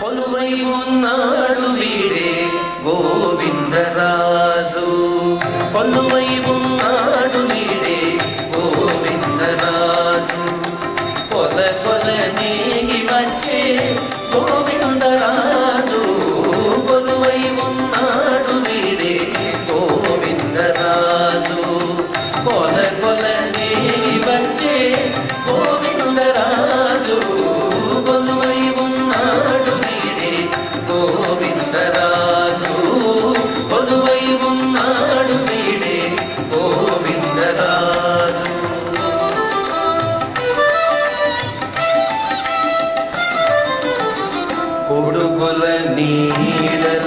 కొలువై ఉన్నాడు వీడే గోవిందరాజు కొలువై ఉన్నాడు వీడే గోవిందరాజు కొల కొల నీగి వచ్చే గోవిందరాజు కొలువై ఉన్నాడు వీడే గోవిందరాజు కొల కొల నీగి వచ్చే గోవిందరాజు కొలువై ఉన్నాడు వీడే గోవిందరాజు కొలువై ఉన్నాడు వీడే గోవిందరాజు కొడుకుల నీడల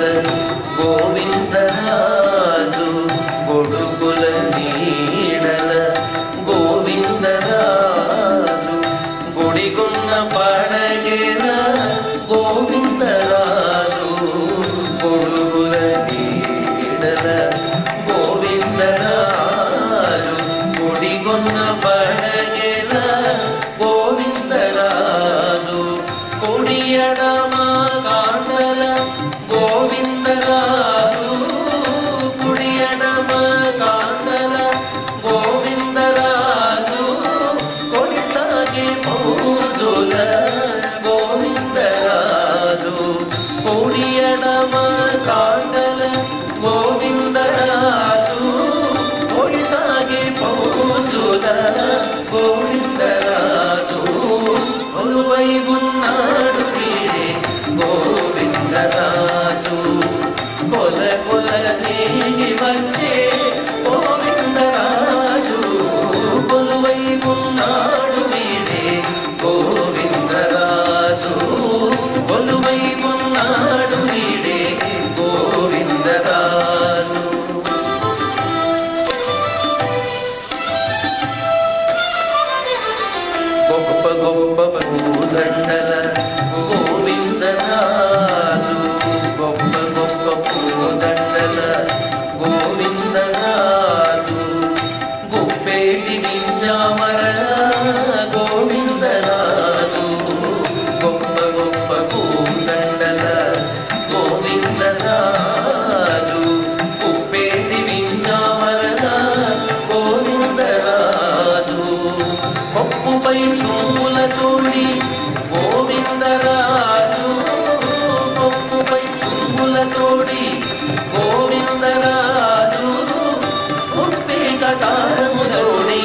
గోవిందరాజు కొడుకుల నీడల గోవిందరాజు గుడిగున్న పడగేల గోవిందరాజు కొడుకుల నీడల గోవిందరాజు గుడిగున్న పడగేల గోవిందరాజు కొడియడమ కాండల గోవిందరాజు కుడియడమ కాండల గోవిందరాజు కొడిసాగే పూజుల గోవిందరాజు కొడియడమ కాండల గోవిందరాజు కొడిసాగే పూజుల గోవిందరాజు కొలువై ఉన్నాడు వీడే గోవిందరాజు కొల కొల నీగి వచ్చే గోవిందరాజు కొలువై ఉన్నాడు వీడే గోవిందరాజు కొలువై ఉన్నాడు వీడే గోవిందరాజు గొప్ప గొప్ప పూదండల గోవిందరాజు గొప్ప గొప్ప పూదండల గోవిందరాజు గుప్పేటి గింజామర గోవిందరాజు గొప్ప గొప్ప పూదండల గోవిందరాజు గుప్పేటి వింజామర గోవిందరాజు పప్పుపై చూల తోడి గోవిందరాజు పప్పుపై చూల తోడి గోవిందరాజు ఉప్పే కటారము తోడి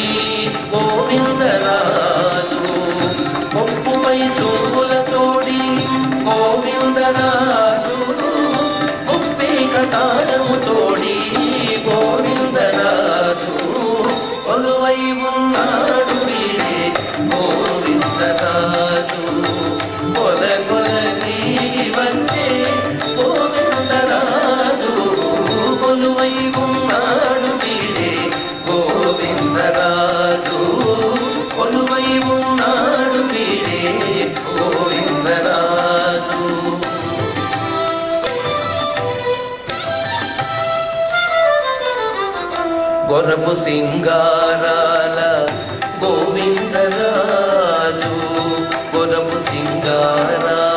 గోవిందరాజు పప్పుపై చూల తోడి గోవిందరాజు ఉప్పే కటారము తోడి గోవిందరాజు కొలువై ఉన్నాడు వీడే గోవిందరాజు కొల కొల నీగి వచ్చే గోవిందరాజు కొలువై ఉన్నాడు వీడే గోవిందరాజు కొలువై ఉన్నాడు వీడే గోవిందరాజు గొరపు సింగారాల గోవిందరాజు గొరపు సింగారాల